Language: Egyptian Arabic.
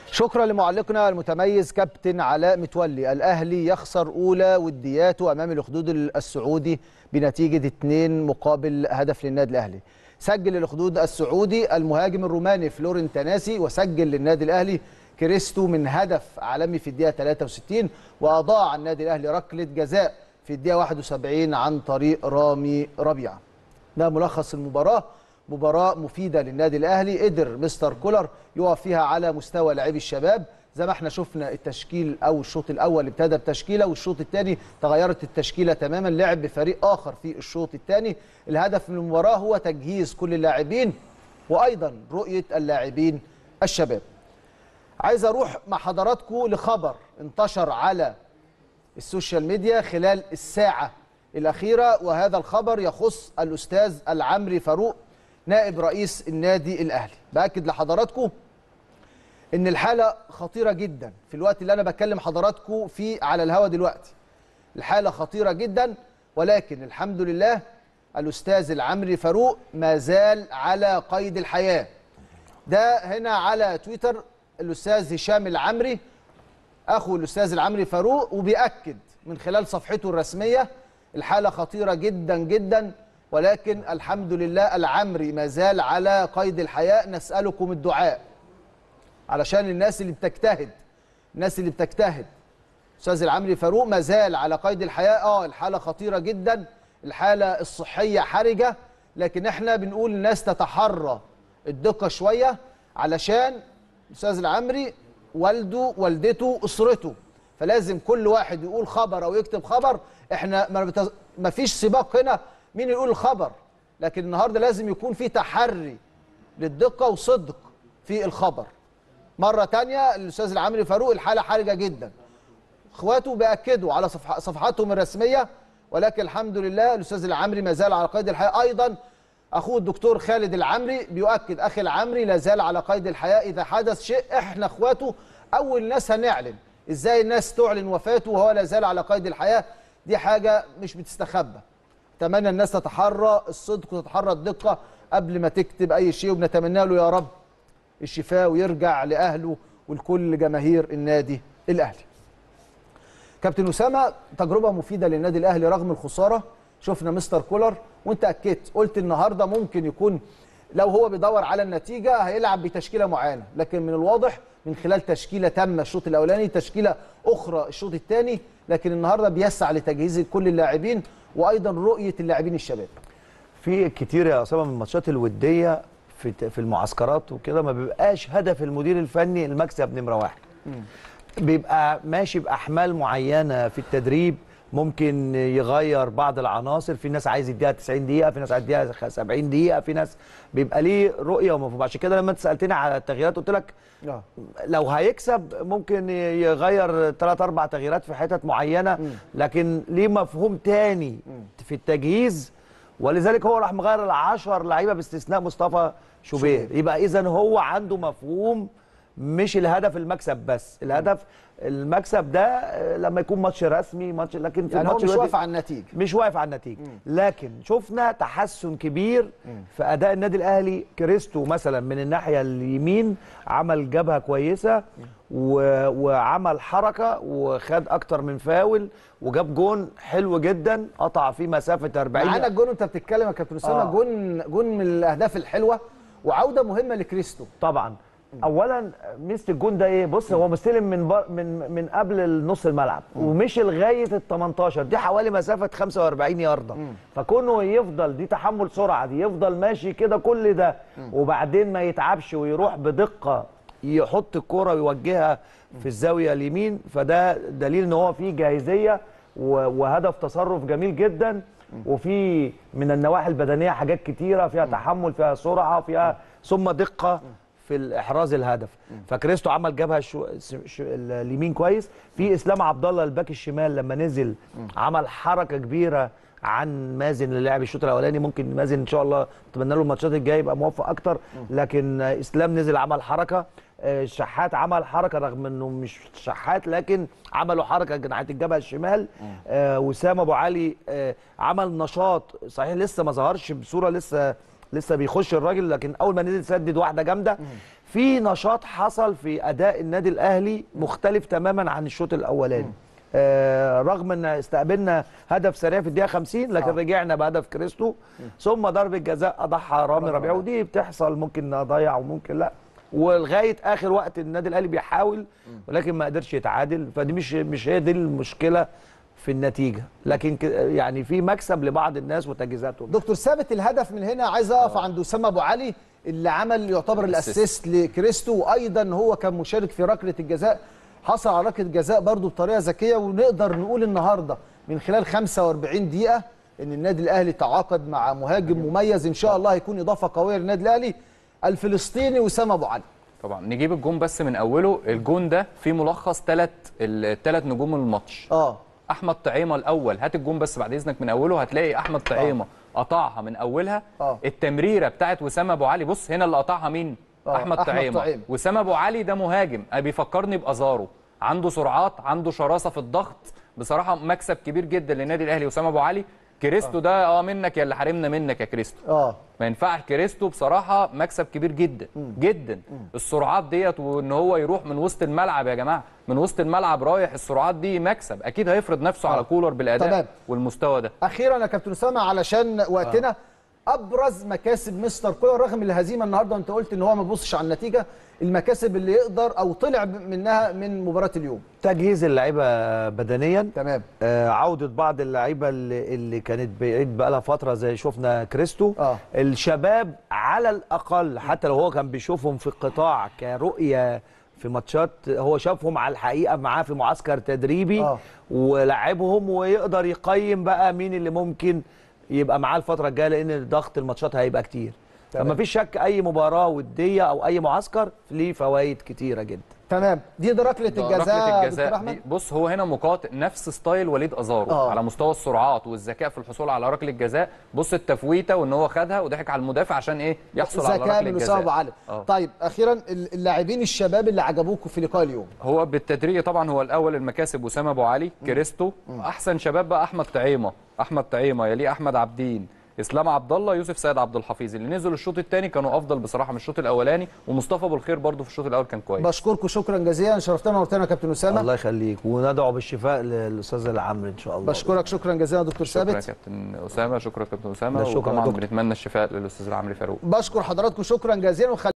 شكرا لمعلقنا المتميز كابتن علاء متولي الاهلي يخسر اولى ودياته امام الاخدود السعودي بنتيجه 2 مقابل هدف للنادي الاهلي سجل الاخدود السعودي المهاجم الروماني فلورين تناسي وسجل للنادي الاهلي كريستو من هدف عالمي في الدقيقه 63 واضاع النادي الاهلي ركله جزاء في الدقيقه 71 عن طريق رامي ربيعه ده ملخص المباراه مباراة مفيدة للنادي الأهلي قدر مستر كولر يقف فيها على مستوى لاعبي الشباب زي ما احنا شفنا التشكيل أو الشوط الأول ابتدى بتشكيلة والشوط الثاني تغيرت التشكيلة تماما لعب بفريق آخر في الشوط الثاني الهدف من المباراة هو تجهيز كل اللاعبين وأيضا رؤية اللاعبين الشباب عايز أروح مع حضراتكم لخبر انتشر على السوشيال ميديا خلال الساعة الأخيرة وهذا الخبر يخص الأستاذ العمري فاروق نائب رئيس النادي الاهلي باكد لحضراتكم ان الحاله خطيره جدا في الوقت اللي انا بكلم حضراتكم فيه على الهوا دلوقتي الحاله خطيره جدا ولكن الحمد لله الاستاذ العمري فاروق ما زال على قيد الحياه ده هنا على تويتر الاستاذ هشام العمري اخو الاستاذ العمري فاروق وبياكد من خلال صفحته الرسميه الحاله خطيره جدا جدا ولكن الحمد لله العمري ما زال على قيد الحياة نسألكم الدعاء علشان الناس اللي بتجتهد الناس اللي بتجتهد أستاذ العمري فاروق ما زال على قيد الحياة اه الحالة خطيرة جدا الحالة الصحية حرجة لكن احنا بنقول الناس تتحرى الدقة شوية علشان أستاذ العمري والده والدته أسرته فلازم كل واحد يقول خبر أو يكتب خبر احنا ما فيش سباق هنا مين يقول الخبر لكن النهارده لازم يكون في تحري للدقه وصدق في الخبر مره تانية الاستاذ العامري فاروق الحاله حرجه جدا اخواته بياكدوا على صفح صفحاتهم الرسميه ولكن الحمد لله الاستاذ العامري ما زال على قيد الحياه ايضا اخوه الدكتور خالد العمري بيؤكد اخي العمري لا زال على قيد الحياه اذا حدث شيء احنا اخواته اول ناس هنعلن ازاي الناس تعلن وفاته وهو لا زال على قيد الحياه دي حاجه مش بتستخبى اتمنى الناس تتحرى الصدق وتتحرى الدقه قبل ما تكتب اي شيء وبنتمنى له يا رب الشفاء ويرجع لاهله ولكل جماهير النادي الاهلي. كابتن اسامه تجربه مفيده للنادي الاهلي رغم الخساره شفنا مستر كولر وانت اكدت قلت النهارده ممكن يكون لو هو بيدور على النتيجه هيلعب بتشكيله معينه لكن من الواضح من خلال تشكيله تامه الشوط الاولاني تشكيله اخرى الشوط الثاني لكن النهارده بيسعى لتجهيز كل اللاعبين وايضا رؤيه اللاعبين الشباب في كتير يا اسامه من الماتشات الوديه في في المعسكرات وكده ما بيبقاش هدف المدير الفني المكسب نمره واحد م. بيبقى ماشي باحمال معينه في التدريب ممكن يغير بعض العناصر في ناس عايز يديها 90 دقيقه في ناس عايز يديها 70 دقيقه في ناس بيبقى ليه رؤيه ومفهوم عشان كده لما انت سالتني على التغييرات قلت لك آه. لو هيكسب ممكن يغير ثلاث اربع تغييرات في حتت معينه م. لكن ليه مفهوم تاني م. في التجهيز ولذلك هو راح مغير العشر لعيبه باستثناء مصطفى شوبير يبقى اذا هو عنده مفهوم مش الهدف المكسب بس الهدف المكسب ده لما يكون ماتش رسمي ماتش لكن في يعني هو الماتش مش واقف على النتيجه مش واقف على النتيجه لكن شفنا تحسن كبير مم. في اداء النادي الاهلي كريستو مثلا من الناحيه اليمين عمل جبهه كويسه و... وعمل حركه وخد اكتر من فاول وجاب جون حلو جدا قطع فيه مسافه 40 معانا الجون وانت بتتكلم يا كابتن اسامه آه. جون جون من الاهداف الحلوه وعوده مهمه لكريستو طبعا اولا ميزه الجون ده ايه بص هو مستلم من بر من من قبل نص الملعب ومشي لغايه ال 18 دي حوالي مسافه 45 يارده فكونه يفضل دي تحمل سرعه دي يفضل ماشي كده كل ده وبعدين ما يتعبش ويروح بدقه يحط الكرة ويوجهها في الزاويه اليمين فده دليل ان هو فيه جاهزيه وهدف تصرف جميل جدا وفي من النواحي البدنيه حاجات كتيره فيها تحمل فيها سرعه فيها ثم دقه في احراز الهدف فكريستو عمل جابها شو شو اليمين كويس في اسلام عبد الله الباك الشمال لما نزل عمل حركه كبيره عن مازن اللي لعب الشوط الاولاني ممكن مازن ان شاء الله اتمنى له الماتشات الجايه يبقى موفق اكتر لكن اسلام نزل عمل حركه الشحات عمل حركه رغم انه مش شحات لكن عملوا حركه ناحيه الجبهه الشمال آه وسام ابو علي آه عمل نشاط صحيح لسه ما ظهرش بصوره لسه لسه بيخش الراجل لكن اول ما نزل سدد واحده جامده في نشاط حصل في اداء النادي الاهلي مختلف تماما عن الشوط الاولاني آه رغم ان استقبلنا هدف سريع في الدقيقه 50 لكن آه. آه. رجعنا بهدف كريستو ثم ضربه جزاء اضحى رامي ربيعه ودي بتحصل ممكن اضيع وممكن لا ولغايه اخر وقت النادي الاهلي بيحاول ولكن ما قدرش يتعادل فدي مش مش هي دي المشكله في النتيجه لكن ك- يعني في مكسب لبعض الناس وتجهيزاتهم دكتور ثابت الهدف من هنا عايز اقف عند اسامه ابو علي اللي عمل يعتبر الاسيست لكريستو وايضا هو كان مشارك في ركله الجزاء حصل على ركله جزاء برضه بطريقه ذكيه ونقدر نقول النهارده من خلال 45 دقيقه ان النادي الاهلي تعاقد مع مهاجم مميز ان شاء الله هيكون اضافه قويه للنادي الاهلي الفلسطيني اسامه ابو علي طبعا نجيب الجون بس من اوله الجون ده فيه ملخص ثلاث الثلاث نجوم الماتش اه احمد طعيمه الاول هات الجون بس بعد اذنك من اوله هتلاقي احمد طعيمه قطعها من اولها آه. التمريره بتاعت وسام ابو علي بص هنا اللي قطعها مين آه، احمد أحمد طعيمه طعيمة. وسام ابو علي ده مهاجم أنا بيفكرني بازارو عنده سرعات عنده شراسه في الضغط بصراحه مكسب كبير جدا للنادي الاهلي وسام ابو علي كريستو ده اه منك يا اللي حارمنا منك يا كريستو اه ما ينفعش كريستو بصراحه مكسب كبير جدا جدا السرعات ديت وان هو يروح من وسط الملعب يا جماعه من وسط الملعب رايح السرعات دي مكسب اكيد هيفرض نفسه على كولر بالاداء تمام. والمستوى ده اخيرا يا كابتن اسامه علشان وقتنا ابرز مكاسب مستر كولر رغم الهزيمه النهارده انت قلت ان هو ما بيبصش على النتيجه المكاسب اللي يقدر او طلع منها من مباراه اليوم تجهيز اللعيبه بدنيا تمام آه، عودة بعض اللعيبة اللي, اللي كانت بعيد بقى لها فترة زي شفنا كريستو آه. الشباب على الأقل حتى لو هو كان بيشوفهم في القطاع كرؤية في ماتشات هو شافهم على الحقيقة معاه في معسكر تدريبي آه. ولعبهم ويقدر يقيم بقى مين اللي ممكن يبقى معاه الفترة الجاية لأن ضغط الماتشات هيبقى كتير تمام. فما فيش شك أي مباراة ودية أو أي معسكر ليه فوائد كتيرة جدا تمام دي ده ركله ده الجزاء ركله دكتور الجزاء احمد دي بص هو هنا مقاطع نفس ستايل وليد ازارو آه. على مستوى السرعات والذكاء في الحصول على ركله الجزاء بص التفويته وان هو خدها وضحك على المدافع عشان ايه يحصل على ذكاء ركله من اسامه ابو الجزاء علي آه. طيب اخيرا اللاعبين الشباب اللي عجبوكم في لقاء اليوم هو بالتدريج طبعا هو الاول المكاسب وسام ابو علي كريستو احسن شباب بقى احمد طعيمه احمد طعيمه يليه احمد عبدين اسلام عبد الله يوسف سيد عبد الحفيظ اللي نزلوا الشوط الثاني كانوا افضل بصراحه من الشوط الاولاني ومصطفى ابو الخير برضو في الشوط الاول كان كويس بشكركم شكرا جزيلا شرفتنا ونورتنا يا كابتن اسامه الله يخليك وندعو بالشفاء للأستاذ العمرو إن شاء الله بشكرك شكرا جزيلا دكتور شكرا يا ثابت كابتن اسامه شكرا يا كابتن اسامه لا، شكرا يا وطبعا دكتور. بنتمنى الشفاء للاستاذ العمري فاروق بشكر حضراتكم شكرا جزيلا وخلي